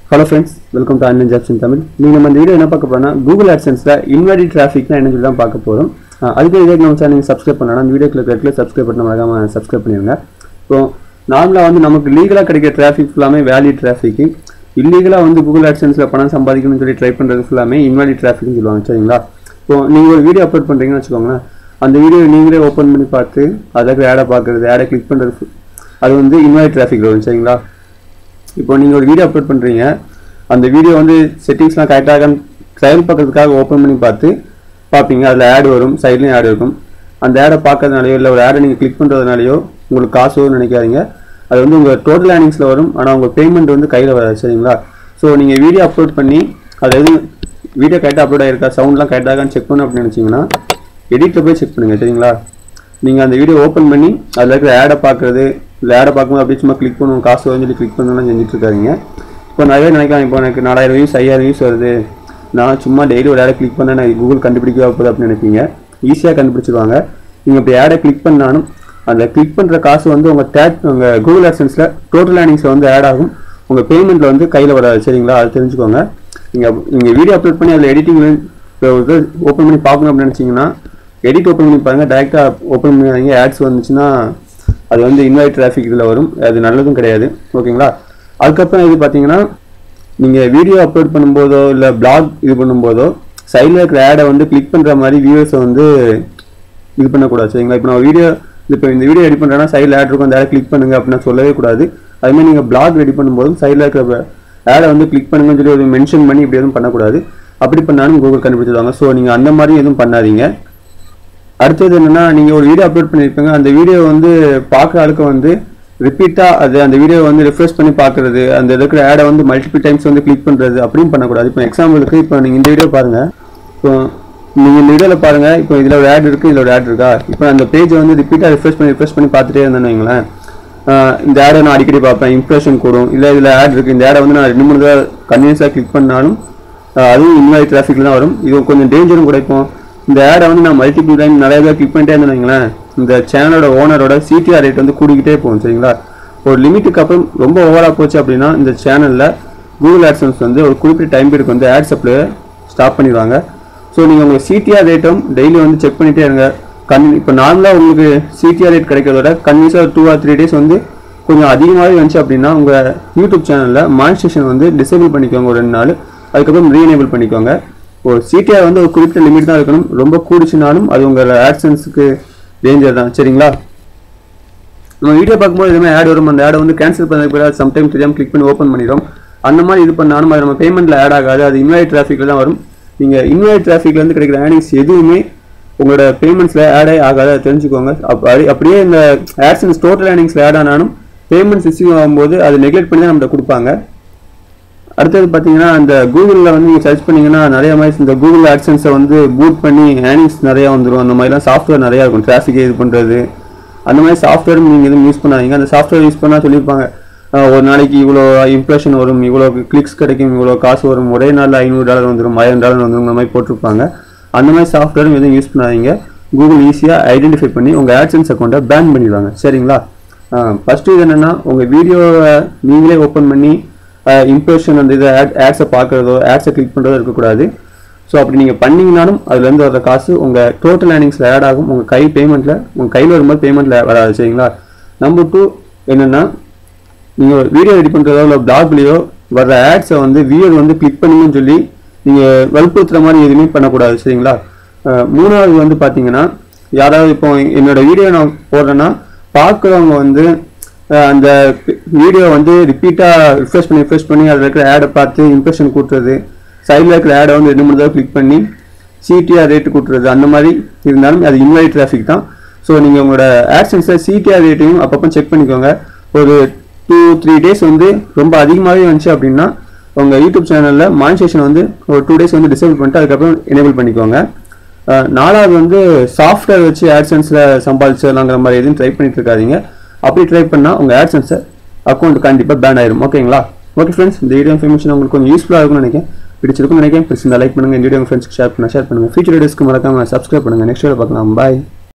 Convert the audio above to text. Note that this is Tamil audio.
hello friends welcome to online jobs in Tamil நீங்கள் நம்ம இந்த வீடியோ என்ன பார்க்க போறோம்னா கூகுள் ஆட்சன்ஸில் இன்வெர்டி டிராஃபிக்னா என்ன சொல்லி தான் பார்க்க போகிறோம் அதுக்கு இதே நம்ம சேனல் நீங்கள் சப்ஸ்கிரைப் பண்ணலாம் அந்த வீடியோ கிளிக் ரெட்டில் சப்ஸ்கிரைப் பண்ண மறக்காம சப்ஸ்கிரைப் பண்ணிடுங்க இப்போ நார்மலாக வந்து நமக்கு லீகலாக கிடைக்கிற டிராஃபிக் ஃபுல்லாமே வேலி டிராஃபிக்கு இல்லீகலாக வந்து கூகுள் ஆட்சன்ஸில் பணம் சம்பாதிக்கணும்னு சொல்லி ட்ரை பண்ணுறது ஃபுல்லாமே இன்வாலி டிராஃபிக்னு சொல்லுவாங்க சரிங்களா இப்போ நீங்கள் ஒரு வீடியோ அப்லோட் பண்ணுறீங்கன்னு வச்சுக்கோங்களேன் அந்த வீடியோ நீங்களே ஓப்பன் பண்ணி பார்த்து அதுக்கு ஆடை பார்க்குறது ஆடை கிளிக் பண்ணுறது அது வந்து இன்வாலி டிராஃபிக் வரும் சரிங்களா இப்போ நீங்கள் ஒரு வீடியோ அப்லோட் பண்ணுறீங்க அந்த வீடியோ வந்து செட்டிங்ஸ்லாம் கரெக்டாக ட்ரையல் பார்க்கறதுக்காக ஓப்பன் பண்ணி பார்த்து பார்ப்பீங்க அதில் ஆட் வரும் சைட்லேயும் ஆட் இருக்கும் அந்த ஆடை பார்க்கறதுனாலையோ இல்லை ஒரு ஆடை நீங்கள் கிளிக் பண்ணுறதுனாலையோ உங்களுக்கு காசு வரும்னு நினைக்காதீங்க அது வந்து உங்கள் டோட்டல் ஏர்னிங்ஸில் வரும் ஆனால் உங்கள் பேமெண்ட் வந்து கையில் வராது சரிங்களா ஸோ நீங்கள் வீடியோ அப்லோட் பண்ணி அது எதுவும் வீடியோ கரெக்டாக அப்லோட் ஆயிருக்கா சவுண்ட்லாம் கரெக்டாக செக் பண்ணணும் அப்படின்னு நினச்சிங்கன்னா எடிட்டில் போய் செக் பண்ணுங்கள் சரிங்களா நீங்கள் அந்த வீடியோ ஓப்பன் பண்ணி அதில் இருக்கிற ஆடை பார்க்குறது இல்லை ஆடை பார்க்கும்போது அப்படியே சும்மா கிளிக் பண்ணுவோம் காசு வரும்னு சொல்லி கிளிக் பண்ணலாம் செஞ்சுட்டு இருக்காதீங்க இப்போ நிறைய பேர் நினைக்கலாம் இப்போ எனக்கு நாலாயிரம் வியூஸ் ஐயாயிரம் வியூஸ் வருது நான் சும்மா டெய்லி ஒரு ஆடை கிளிக் பண்ண நான் கூகுள் கண்டுபிடிக்கவே போகுது அப்படின்னு நினைப்பீங்க ஈஸியாக கண்டுபிடிச்சிருவாங்க நீங்கள் இப்படி ஆடை கிளிக் பண்ணாலும் அந்த கிளிக் பண்ணுற காசு வந்து உங்கள் டேக் உங்கள் கூகுள் ஆக்சன்ஸில் டோட்டல் ஏர்னிங்ஸில் வந்து ஆட் ஆகும் உங்கள் பேமெண்ட்டில் வந்து கையில் வராது சரிங்களா அது தெரிஞ்சுக்கோங்க நீங்கள் நீங்கள் வீடியோ அப்லோட் பண்ணி அதில் எடிட்டிங் ஓப்பன் பண்ணி பார்க்கணும் அப்படின்னு நினச்சிங்கன்னா எடிட் ஓப்பன் பண்ணி பாருங்கள் டேரெக்டாக ஓப்பன் பண்ணி ஆட்ஸ் வந்துச்சுன்னா அது வந்து இன்வைட் டிராஃபிக் இதில் வரும் அது நல்லதும் கிடையாது ஓகேங்களா அதுக்கப்புறம் இது பார்த்தீங்கன்னா நீங்கள் வீடியோ அப்லோட் பண்ணும்போதோ இல்லை பிளாக் இது பண்ணும்போதோ சைடில் இருக்கிற ஆடை வந்து கிளிக் பண்ணுற மாதிரி வியூவர்ஸை வந்து இது பண்ணக்கூடாது சரிங்களா இப்போ நான் வீடியோ இப்போ இந்த வீடியோ ரெடி பண்ணுறேன்னா சைடில் ஆட் இருக்கும் அந்த ஆடை கிளிக் பண்ணுங்க அப்படின்னு சொல்லவே கூடாது அதுமாதிரி நீங்கள் பிளாக் ரெடி பண்ணும்போதும் சைடில் இருக்கிற ஆடை வந்து கிளிக் பண்ணுங்கன்னு சொல்லி ஒரு மென்ஷன் பண்ணி இப்படி எதுவும் பண்ணக்கூடாது அப்படி பண்ணாலும் கூகுள் கண்டுபிடிச்சிருவாங்க ஸோ நீங்கள் அந்த மாதிரி எதுவும் பண்ணாதீங்க அடுத்தது என்னன்னா நீங்கள் ஒரு வீடியோ அப்லோட் பண்ணியிருப்பீங்க அந்த வீடியோ வந்து பார்க்குற ஆளுக்கு வந்து ரிப்பீட்டாக அது அந்த வீடியோ வந்து ரிஃப்ரெஷ் பண்ணி பார்க்குறது அந்த இருக்கிற ஆடை வந்து மல்டிபிள் டைம்ஸ் வந்து கிளிக் பண்ணுறது அப்படின்னு பண்ணக்கூடாது இப்போ எக்ஸாம்பிளுக்கு இப்போ நீங்கள் இந்த வீடியோ பாருங்கள் இப்போ நீங்கள் இந்த வீடியோவில் பாருங்கள் இப்போ இதில் ஒரு ஆட் இருக்குது இதில் ஒரு ஆட் இருக்கா இப்போ அந்த பேஜை வந்து ரிப்பீட்டாக ரிஃப்ரெஷ் பண்ணி ரிஃப்ரெஷ் பண்ணி பார்த்துட்டே இருந்தேன்னு வைங்களேன் ஆஹ் இந்த ஆடை நான் அடிக்கடி பார்ப்பேன் இம்ப்ரெஷன் கூடும் இல்லை இதில் ஆட் இருக்குது இந்த ஆடை வந்து நான் ரெண்டு மூணு தடவை கன்வீனியஸாக கிளிக் பண்ணாலும் ஆஹ் அதுவும் இன்வாய்ட் டிராஃபிக்கில் தான் வரும் இது கொஞ்சம் டேஞ்சரும் கூட இப்போ இந்த ஆடை வந்து நான் மல்டிபிள் டைம் நிறைய பேர் கிளிக் பண்ணிட்டே இருந்தேன் வைங்களேன் இந்த சேனலோட ஓனரோட சிடிஆர் ரேட் வந்து கூடிக்கிட்டே போகும் சரிங்களா ஒரு லிமிட்டுக்கு அப்புறம் ரொம்ப ஓவராக போச்சு அப்படின்னா இந்த சேனலில் கூகுள் ஆட்சன்ஸ் வந்து ஒரு குறிப்பிட்ட டைம் பீரியட் வந்து ஆட் சப்ளை ஸ்டாப் பண்ணிடுவாங்க ஸோ நீங்கள் உங்கள் சிடிஆர் ரேட்டும் டெய்லி வந்து செக் பண்ணிட்டே இருங்க கன் இப்போ நார்மலாக உங்களுக்கு சிடிஆர் ரேட் கிடைக்கிறத விட கன்வியூஸாக டூ ஆர் த்ரீ டேஸ் வந்து கொஞ்சம் அதிகமாகவே வந்துச்சு அப்படின்னா உங்கள் யூடியூப் சேனலில் மானிஸ்டேஷன் வந்து டிசேபிள் பண்ணிக்கோங்க ஒரு ரெண்டு நாள் அதுக்கப்புறம் ரீஎனேபிள் பண்ணிக்கோங்க ஒரு சிடிஆர் வந்து ஒரு குறிப்பிட்ட லிமிட் தான் இருக்கணும் ரொம்ப கூடிச்சுனாலும் அது உங்கள் ஆட்சன்ஸுக்கு டேஞ்சர் தான் சரிங்களா நம்ம வீடியோ பார்க்கும்போது எதுவுமே ஆட் வரும் அந்த ஆடை வந்து கேன்சல் பண்ணதுக்கு பிறகு சம்டைம் தெரியாமல் கிளிக் பண்ணி ஓப்பன் பண்ணிடும் அந்த மாதிரி இது பண்ணாலும் அது நம்ம பேமெண்ட்டில் ஆட் ஆகாது அது இன்வைட் டிராஃபிக்கில் தான் வரும் நீங்கள் இன்வைட் டிராஃபிக்லேருந்து கிடைக்கிற ஏர்னிங்ஸ் எதுவுமே உங்களோட பேமெண்ட்ஸில் ஆடே ஆகாது அதை தெரிஞ்சுக்கோங்க அப்படி அப்படியே இந்த ஆட்சன்ஸ் டோட்டல் ஏர்னிங்ஸில் ஆட் ஆனாலும் பேமெண்ட்ஸ் ரிசீவ் ஆகும்போது அது நெக்லெக்ட் பண்ணி தான் நம்மகிட்ட கொடுப்பாங்க அடுத்தது பார்த்தீங்கன்னா அந்த கூகுளில் வந்து நீங்கள் சர்ச் பண்ணீங்கன்னா நிறைய மாதிரி இந்த கூகுள் ஆட்சன்ஸை வந்து பூட் பண்ணி ஏர்னிங்ஸ் நிறையா வந்துடும் அந்த மாதிரிலாம் சாஃப்ட்வேர் நிறையா இருக்கும் டிராஃபிக்கை இது பண்ணுறது அந்த மாதிரி சாஃப்ட்வேரும் நீங்கள் எதுவும் யூஸ் பண்ணாதீங்க அந்த சாஃப்ட்வேர் யூஸ் பண்ணால் சொல்லியிருப்பாங்க ஆஹ் ஒரு நாளைக்கு இவ்வளோ இம்ப்ரெஷன் வரும் இவ்வளோ கிளிக்ஸ் கிடைக்கும் இவ்வளோ காசு வரும் ஒரே நாளில் ஐநூறு டாலர் வந்துடும் ஆயிரம் டாலர் வந்துடும் அந்த மாதிரி போட்டிருப்பாங்க அந்த மாதிரி சாஃப்ட்வேரும் எதுவும் யூஸ் பண்ணாதீங்க கூகுள் ஈஸியாக ஐடென்டிஃபை பண்ணி உங்கள் ஆட்சன்ஸ் அக்கௌண்ட்டை பேன் பண்ணிடுவாங்க சரிங்களா ஃபஸ்ட்டு இது என்னென்னா உங்கள் வீடியோவை நீங்களே ஓப்பன் பண்ணி இம்ப்ரெஷன் அந்த இதை ஆட் ஆட்ஸை பார்க்குறதோ ஆட்ஸை கிளிக் பண்ணுறதோ இருக்கக்கூடாது ஸோ அப்படி நீங்கள் பண்ணீங்கனாலும் அதுலேருந்து வர காசு உங்கள் டோட்டல் ஏர்னிங்ஸில் ஆட் ஆகும் உங்கள் கை பேமெண்ட்டில் உங்கள் கையில் வரும்போது பேமெண்ட்டில் வராது சரிங்களா நம்பர் டூ என்னென்னா நீங்கள் வீடியோ ரெடி பண்ணுறதோ இல்லை பிளாக்லேயோ வர்ற ஆட்ஸை வந்து வியூர் வந்து கிளிக் பண்ணுங்கன்னு சொல்லி நீங்கள் வலுப்படுத்துகிற மாதிரி எதுவுமே பண்ணக்கூடாது சரிங்களா அஹ் மூணாவது வந்து பார்த்தீங்கன்னா யாராவது இப்போ என்னோட வீடியோ நான் போடுறேன்னா பார்க்குறவங்க வந்து அஹ் அந்த வீடியோ வந்து ரிப்பீட்டாக ரிஃப்ரெஷ் பண்ணி ரிஃப்ரெஷ் பண்ணி அதில் இருக்கிற ஆடை பார்த்து இம்ப்ரெஷன் கூட்டுறது சைடில் இருக்கிற ஆடை வந்து ரெண்டு மூணு தடவை கிளிக் பண்ணி சிடிஆர் ரேட்டு கூட்டுறது அந்த மாதிரி இருந்தாலும் அது இன்வைட் டிராஃபிக் தான் ஸோ நீங்கள் உங்களோட ஆக்ஷன்ஸை சிடிஆர் ரேட்டையும் அப்பப்போ செக் பண்ணிக்கோங்க ஒரு டூ த்ரீ டேஸ் வந்து ரொம்ப அதிகமாகவே வந்துச்சு அப்படின்னா உங்கள் யூடியூப் சேனலில் மானிசேஷன் வந்து ஒரு டூ டேஸ் வந்து டிசேபிள் பண்ணிட்டு அதுக்கப்புறம் எனேபிள் பண்ணிக்கோங்க அஹ் நாலாவது வந்து சாஃப்ட்வேர் வச்சு ஆட்சன்ஸில் சம்பாதிச்சிடலாங்கிற மாதிரி எதுவும் ட்ரை பண்ணிட்டு இருக்காதீங்க அப்படி ட்ரை பண்ணால் உங்கள் ஆட்சன்ஸை அக்கௌண்ட் கண்டிப்பாக பேன் ஆயிரும் ஓகேங்களா ஓகே ஃப்ரெண்ட்ஸ் இந்த வீடியோ இன்ஃபர்மேஷன் உங்களுக்கு கொஞ்சம் யூஸ்ஃபுல்லாக இருக்கும்னு நினைக்கிறேன் பிடிச்சிருக்கும்னு நினைக்கிறேன் பிடிச்சிருந்தா லைக் பண்ணுங்கள் இந்த வீடியோ உங்கள் ஃப்ரெண்ட்ஸ்க்கு ஷேர் பண்ணுங்கள் ஷேர் பண்ணுங்கள் ஃபியூச்சர் வீடியோஸ்க்கு மறக்காம சப்ஸ்கிரைப் பண்ணுங்கள் நெக்ஸ்ட் வீடியோ பார்க்கலாம் பாய்